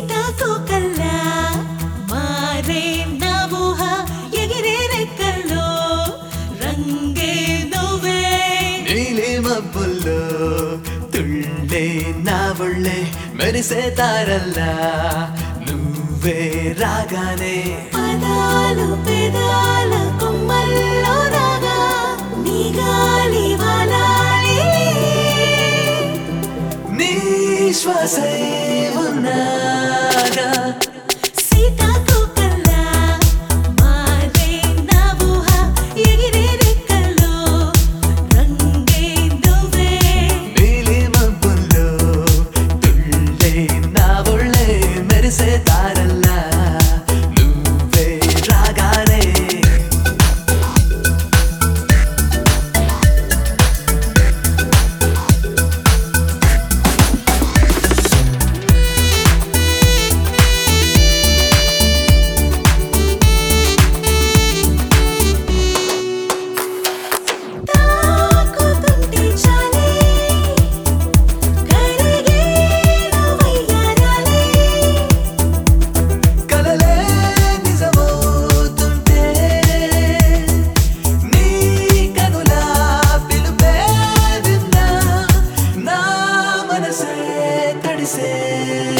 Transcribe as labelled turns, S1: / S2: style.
S1: సీతాకోకల్లా మారే నా ఊహ ఎగిరే రెక్కల్లో రంగే నువ్వే
S2: నీలి మబ్బుల్లో తుళ్ళే నా ఒళ్ళే మెరిసే తారల్లా నువ్వే రాగానే
S1: పదాలు పెదాల కొమ్మల్లో రాగా నీ గాలి వాలాలి
S2: నీ శ్వాసే ఉన్నాగా
S1: సీతాకోకల్లా మారే నా ఊహ ఎగిరే రెక్కల్లో రంగే నువ్వే
S2: నీలి మబ్బుల్లో తుళ్ళే నా ఒళ్ళే మెరిసే తారల్లా నువ్వే రాగానే
S1: తాకుతుంటే చాలే కరిగే నవ్వయ్యారాలే
S2: కలలే నిజమవుతుంటే నీ కనుల పిలుపే విన్నా నా మనసే తడిసే